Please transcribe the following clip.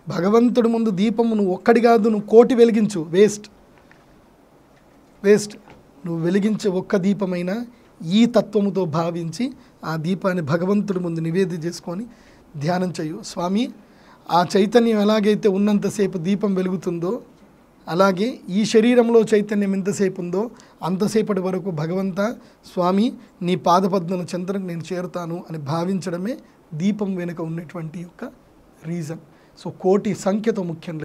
భగవంతుడి ముందు దీపము నువ్వు ఒక్కడి కాదు నువ్వు కోటి వెలిగించు వేస్ట్ వేస్ట్ నువ్వు వెలిగించే ఒక్క దీపమైనా ఈ తత్వముతో భావించి ఆ దీపాన్ని భగవంతుడి ముందు నివేది చేసుకొని ధ్యానం చేయు స్వామి ఆ చైతన్యం ఎలాగైతే ఉన్నంతసేపు దీపం వెలుగుతుందో అలాగే ఈ శరీరంలో చైతన్యం ఎంతసేపు ఉందో అంతసేపటి వరకు భగవంత స్వామి నీ పాదపద్మల చంద్రకు నేను చేరుతాను అని భావించడమే దీపం వెనుక ఉన్నటువంటి యొక్క రీజన్ సో కోటి సంఖ్యతో ముఖ్యం లేదు.